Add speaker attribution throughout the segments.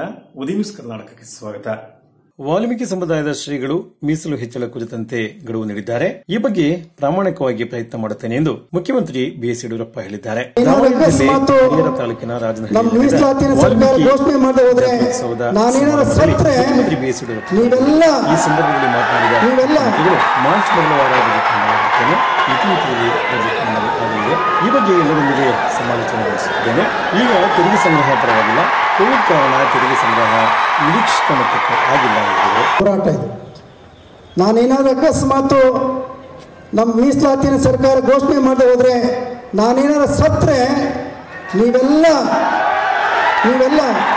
Speaker 1: ಉದಯ news ಕರ್ನಾಟಕಕ್ಕೆ ಸ್ವಾಗತ ವಾಲ್ಮೀಕಿ ಸಮುದಾಯದ ಶ್ರೀಗಳು ಮೀಸಲು ಹೆಚ್ಚಳ ಕುರಿತಂತೆ ಗಡುವು ನೀಡಿದ್ದಾರೆ ಈ ಬಗ್ಗೆ ಪ್ರಾಮಾಣಿಕವಾಗಿ ಪ್ರಯತ್ನ ಮಾಡುತ್ತೇನೆ ಎಂದು ಮುಖ್ಯಮಂತ್ರಿ ಬಿಎಸ್ ಯಡಿಯೂರಪ್ಪ ಹೇಳಿದ್ದಾರೆ ದಾವಣಗೆರೆ ಜಿಲ್ಲೆ
Speaker 2: ಮತ್ತು
Speaker 1: ಹರಿಹರ ತಾಲೂಕಿನ
Speaker 2: ನಮ್ಮ
Speaker 1: ರಾಜನಹಳ್ಳಿ
Speaker 2: ಮೀಸಲಾತಿನ ಸರ್ಕಾರ ಘೋಷಣೆ ಮಾಡದೆ ಹೋದ್ರೆ ನಾನೇನಾದ್ರು ಸತ್ರೆ
Speaker 1: ಮುಖ್ಯಮಂತ್ರಿ ಬಿಎಸ್ ಯಡಿಯೂರಪ್ಪ
Speaker 2: ನೀವೆಲ್ಲ
Speaker 1: ಈ ಸಂದರ್ಭದಲ್ಲಿ ಮಾತನಾಡಿದ
Speaker 2: ನೀವೆಲ್ಲ
Speaker 1: ಮುಖ್ಯಮಂತ್ರಿಗಳು ಮಾರ್ಚ್ ಮೊದಲ ವಾರ ಬಜೆಟ್ ಮಾಡುತ್ತೇನೆ ಇತಿಮಿತಿಯಲ್ಲಿ ಬಜೆಟ್ ಆಗಲಿದೆ ಈ ಬಗ್ಗೆ ಎಲ್ಲರೊಂದಿಗೆ ಸಮಾಲೋಚನೆ ನಡೆಸುತ್ತಿದ್ದೇನೆ ಈಗ ತೆರಿಗೆ ಸಂಗ್ರಹ ಪರವಾಗಿಲ್ಲ ಕೋವಿಡ್ ಕಾರಣ ತೆರಿಗೆ ಸಂಗ್ರಹ ನಿರೀಕ್ಷಿತ ಮಟ್ಟಕ್ಕೆ ಆಗಿಲ್ಲ ಎಂದರು
Speaker 2: ಹೋರಾಟ ಇದು ನಾನೇನಾದ್ರು ಅಕಸ್ಮಾತ್ ನಮ್ಮ ಮೀಸಲಾತಿನ ಸರ್ಕಾರ ಘೋಷಣೆ ಮಾಡದೆ ಹೋದ್ರೆ ನಾನೇನಾದ್ರು ಸತ್ರೆ ನೀವೆಲ್ಲ ನೀವೆಲ್ಲ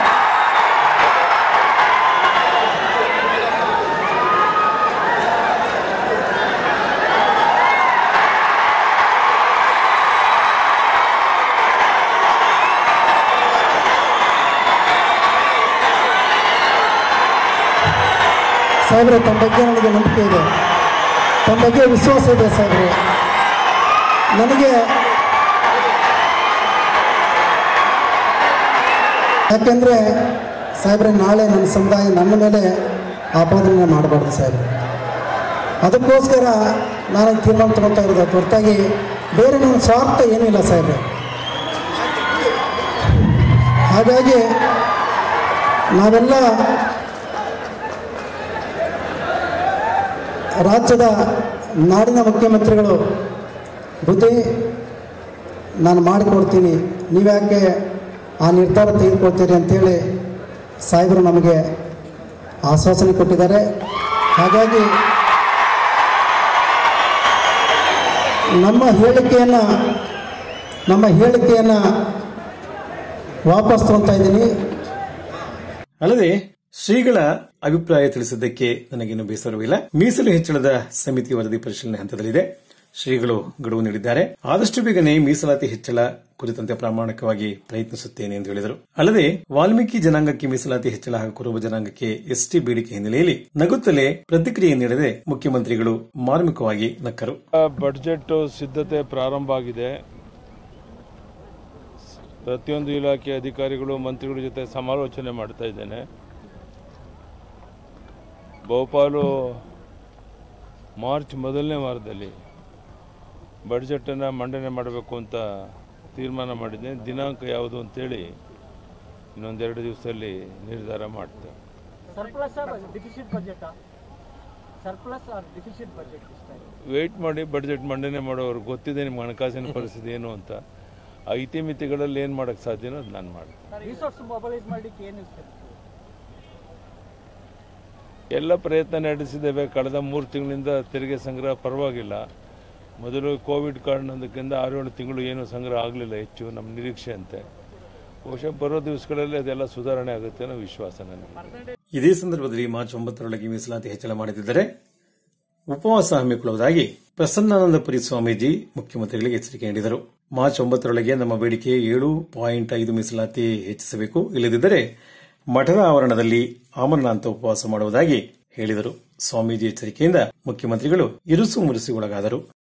Speaker 2: ಸಾಹೇಬ್ರೆ ತಮ್ಮ ಬಗ್ಗೆ ನನಗೆ ನಂಬಿಕೆ ಇದೆ ತಮ್ಮ ಬಗ್ಗೆ ವಿಶ್ವಾಸ ಇದೆ ಸಾಹೇಬ್ರೆ ನನಗೆ ಯಾಕೆಂದರೆ ಸಾಹೇಬ್ರೆ ನಾಳೆ ನನ್ನ ಸಮುದಾಯ ನನ್ನ ಮೇಲೆ ಆಪಾದನೆ ಮಾಡಬಾರ್ದು ಸಾಹೇಬ್ರೆ ಅದಕ್ಕೋಸ್ಕರ ನಾನು ಈ ತೀರ್ಮಾನ ತಗೊಳ್ತಾ ಇರೋದು ಹೊರತಾಗಿ ಬೇರೆ ನನ್ನ ಸ್ವಾರ್ಥ ಏನೂ ಇಲ್ಲ ಸಾಹೇಬ್ರೆ ಹಾಗಾಗಿ ನಾವೆಲ್ಲ ರಾಜ್ಯದ ನಾಡಿನ ಮುಖ್ಯಮಂತ್ರಿಗಳು ಬುದ್ಧಿ ನಾನು ಮಾಡಿಕೊಡ್ತೀನಿ ನೀವ್ಯಾಕೆ ಆ ನಿರ್ಧಾರ ತೆಗೆದುಕೊಳ್ತೀರಿ ಅಂತೇಳಿ ಸಾಹೇಬರು ನಮಗೆ ಆಶ್ವಾಸನೆ ಕೊಟ್ಟಿದ್ದಾರೆ ಹಾಗಾಗಿ ನಮ್ಮ ಹೇಳಿಕೆಯನ್ನು ನಮ್ಮ ಹೇಳಿಕೆಯನ್ನು ವಾಪಸ್ ತಗೊಳ್ತಾ ಇದ್ದೀನಿ
Speaker 1: ಅಲ್ಲದೆ ಶ್ರೀಗಳ ಅಭಿಪ್ರಾಯ ತಿಳಿಸಿದ್ದಕ್ಕೆ ನನಗೇನು ಬೇಸರವಿಲ್ಲ ಮೀಸಲು ಹೆಚ್ಚಳದ ಸಮಿತಿ ವರದಿ ಪರಿಶೀಲನೆ ಹಂತದಲ್ಲಿದೆ ಶ್ರೀಗಳು ಗಡುವು ನೀಡಿದ್ದಾರೆ ಆದಷ್ಟು ಬೇಗನೆ ಮೀಸಲಾತಿ ಹೆಚ್ಚಳ ಕುರಿತಂತೆ ಪ್ರಾಮಾಣಿಕವಾಗಿ ಪ್ರಯತ್ನಿಸುತ್ತೇನೆ ಎಂದು ಹೇಳಿದರು ಅಲ್ಲದೆ ವಾಲ್ಮೀಕಿ ಜನಾಂಗಕ್ಕೆ ಮೀಸಲಾತಿ ಹೆಚ್ಚಳ ಹಾಗೂ ಕುರುಬ ಜನಾಂಗಕ್ಕೆ ಎಸ್ಟಿ ಬೇಡಿಕೆ ಹಿನ್ನೆಲೆಯಲ್ಲಿ ನಗುತ್ತಲೇ ಪ್ರತಿಕ್ರಿಯೆ ನೀಡದೆ ಮುಖ್ಯಮಂತ್ರಿಗಳು ಮಾರ್ಮಿಕವಾಗಿ ನಕ್ಕರು
Speaker 3: ಬಡ್ಜೆಟ್ ಸಿದ್ಧತೆ ಪ್ರಾರಂಭ ಆಗಿದೆ ಪ್ರತಿಯೊಂದು ಇಲಾಖೆ ಅಧಿಕಾರಿಗಳು ಮಂತ್ರಿಗಳ ಜೊತೆ ಸಮಾಲೋಚನೆ ಮಾಡ್ತಾ ಇದ್ದೇನೆ ಬಹುಪಾಲು ಮಾರ್ಚ್ ಮೊದಲನೇ ವಾರದಲ್ಲಿ ಬಡ್ಜೆಟನ್ನು ಮಂಡನೆ ಮಾಡಬೇಕು ಅಂತ ತೀರ್ಮಾನ ಮಾಡಿದ್ದೇನೆ ದಿನಾಂಕ ಯಾವುದು ಅಂತೇಳಿ ಇನ್ನೊಂದೆರಡು ದಿವಸದಲ್ಲಿ ನಿರ್ಧಾರ ಮಾಡ್ತೇವೆ
Speaker 4: surplus or deficit budget surplus or deficit budget ಇಷ್ಟ
Speaker 3: ವೆಯ್ಟ್ ಮಾಡಿ ಬಡ್ಜೆಟ್ ಮಂಡನೆ ಮಾಡೋರು ಗೊತ್ತಿದೆ ನಿಮ್ಮ ಹಣಕಾಸಿನ ಪರಿಸ್ಥಿತಿ ಏನು ಅಂತ ಆ ಇತಿಮಿತಿಗಳಲ್ಲಿ ಏನು ಮಾಡೋಕ್ಕೆ ಸಾಧ್ಯನೋ ಅದು ನಾನು ಮಾಡ್ತೀನಿ
Speaker 4: ರಿಸೋರ್ಸ್ ಮೊಬಲೈಸ್ ಮಾಡಲಿಕ್ಕೆ ಏನು ಇರ್ತದೆ
Speaker 3: ಎಲ್ಲ ಪ್ರಯತ್ನ ನಡೆಸಿದ್ದೇವೆ ಕಳೆದ ಮೂರು ತಿಂಗಳಿಂದ ತೆರಿಗೆ ಸಂಗ್ರಹ ಪರವಾಗಿಲ್ಲ ಮೊದಲು ಕೋವಿಡ್ ಕಾರಣದಿಂದ ಆರು ಏಳು ತಿಂಗಳು ಏನು ಸಂಗ್ರಹ ಆಗಲಿಲ್ಲ ಹೆಚ್ಚು ನಮ್ಮ ನಿರೀಕ್ಷೆ ಅಂತೆ ಬಹುಶಃ ಬರೋ ದಿವಸಗಳಲ್ಲಿ ಅದೆಲ್ಲ ಸುಧಾರಣೆ ಆಗುತ್ತೆ ಅನ್ನೋ ವಿಶ್ವಾಸ ನನಗೆ
Speaker 1: ಇದೇ ಸಂದರ್ಭದಲ್ಲಿ ಮಾರ್ಚ್ ಒಂಬತ್ತರೊಳಗೆ ಮೀಸಲಾತಿ ಹೆಚ್ಚಳ ಮಾಡದಿದ್ದರೆ ಉಪವಾಸ ಹಮ್ಮಿಕೊಳ್ಳುವುದಾಗಿ ಪ್ರಸನ್ನಾನಂದಪುರಿ ಸ್ವಾಮೀಜಿ ಮುಖ್ಯಮಂತ್ರಿಗಳಿಗೆ ಎಚ್ಚರಿಕೆ ನೀಡಿದರು ಮಾರ್ಚ್ ಒಂಬತ್ತರೊಳಗೆ ನಮ್ಮ ಬೇಡಿಕೆ ಏಳು ಪಾಯಿಂಟ್ ಐದು ಮೀಸಲಾತಿ ಹೆಚ್ಚಿಸಬೇಕು ಇಲ್ಲದಿದ್ದರೆ ಮಠದ ಆವರಣದಲ್ಲಿ ಆಮರಣಾಂತ ಉಪವಾಸ ಮಾಡುವುದಾಗಿ ಹೇಳಿದರು ಸ್ವಾಮೀಜಿ ಎಚ್ಚರಿಕೆಯಿಂದ ಮುಖ್ಯಮಂತ್ರಿಗಳು ಇರುಸು ಮುರುಸಿಗೊಳಗಾದರು